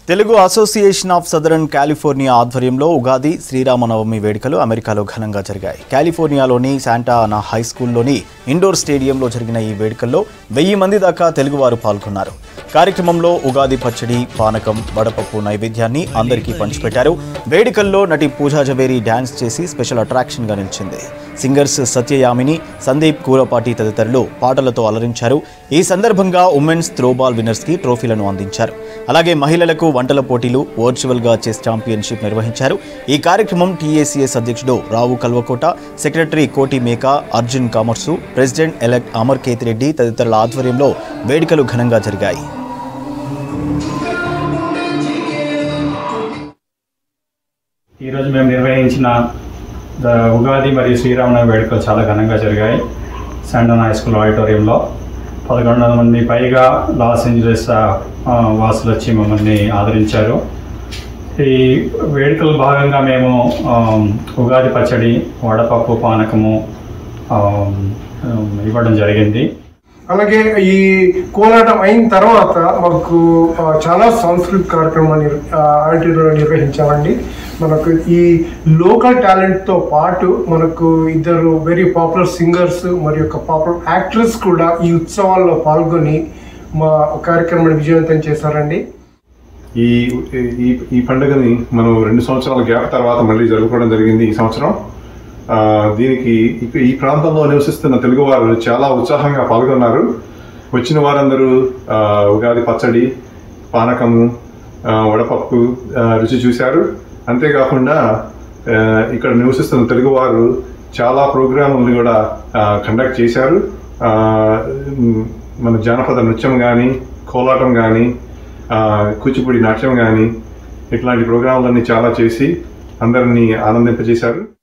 Telugu association of southern California ఆధ్వర్యంలో ఉగాది శ్రీరామనవమి వేడుకలు అమెరికాలో ఘనంగా జరిగాయి కాలిఫోర్నియాలోని శాంటా అనా హై స్కూల్లోని ఇండోర్ స్టేడియంలో జరిగిన ఈ వేడుకల్లో వెయ్యి మంది దాకా తెలుగువారు పాల్గొన్నారు కార్యక్రమంలో ఉగాది పచ్చడి పానకం వడపప్పు నైవేద్యాన్ని అందరికీ పంచిపెట్టారు వేడుకల్లో నటి పూజా జవేరి డ్యాన్స్ చేసి స్పెషల్ అట్రాక్షన్గా నిలిచింది సింగర్స్ సత్యయామిని సందీప్ కూరపాటి తదితరులు పాటలతో అలరించారు ఈ సందర్భంగా ఉమెన్స్ త్రోబాల్ విన్నర్స్ కి ట్రోఫీలను అందించారు అలాగే మహిళలకు వంటల పోటీలు వర్చువల్ గా చెస్ ఛాంపియన్షిప్ నిర్వహించారు ఈ కార్యక్రమం టీఏసీఎస్ అధ్యక్షుడు రావు Kalvakota secretary Koti Meka Arjun commerce president elect Amar Ketireddy తదితరుల ఆధ్వర్యంలో వేడుకలు ఘనంగా జరిగాయి ఈరోజు మేము నిర్వహించిన ద ఉగాది మరియు శ్రీరామనవమి వేడుకలు చాలా ఘనంగా జరిగాయి శాండన్ హై స్కూల్ ఆడిటోరియంలో పదకొండు వందల మంది పైగా లాస్ ఏంజలస్ ఆ, ఆ, వాసులు వచ్చి మమ్మల్ని ఆదరించారు ఈ వేడుకల భాగంగా మేము ఆ, ఉగాది పచ్చడి వడపప్పు పానకము ఆ, ఆ, ఇవ్వడం జరిగింది అలాగే ఈ కోలాటం అయిన తర్వాత మాకు ఆ, చాలా సాంస్కృతిక కార్యక్రమాలు నిర్- ఆ, ఆడిటోరియంలో నిర్వహించామండి మనకు ఈ లోకల్ టాలెంట్తో పాటు మనకు ఇద్దరు వెరీ పాపులర్ సింగర్స్ మరియు ఒక పాపులర్ యాక్ట్రెస్ కూడా ఈ ఉత్సవాల్లో పాల్గొని మా కార్యక్రమాన్ని విజయవంతం చేశారండి ఈ ఈ ఈ పండుగని మనం రెండు సంవత్సరాల గ్యాప్ తర్వాత మళ్ళీ జరుపుకోవడం జరిగింది ఈ సంవత్సరం ఆ, దీనికి ఇక- ఈ ప్రాంతంలో నివసిస్తున్న తెలుగు వారు చాలా ఉత్సాహంగా పాల్గొన్నారు వచ్చిన వారందరూ ఆ, ఉగాది పచ్చడి పానకము ఆ, వడపప్పు ఆ, రుచి చూశారు అంతేకాకుండా ఆ, ఇక్కడ నివసిస్తున్న తెలుగు వారు చాలా ప్రోగ్రాములను కూడా కండక్ట్ చేశారు ఆ, మ్, మన జానపద నృత్యం కానీ కోలాటం కానీ కూచిపూడి నాట్యం కానీ ఇట్లాంటి ప్రోగ్రాంలన్నీ చాలా చేసి అందరినీ ఆనందింపజేశారు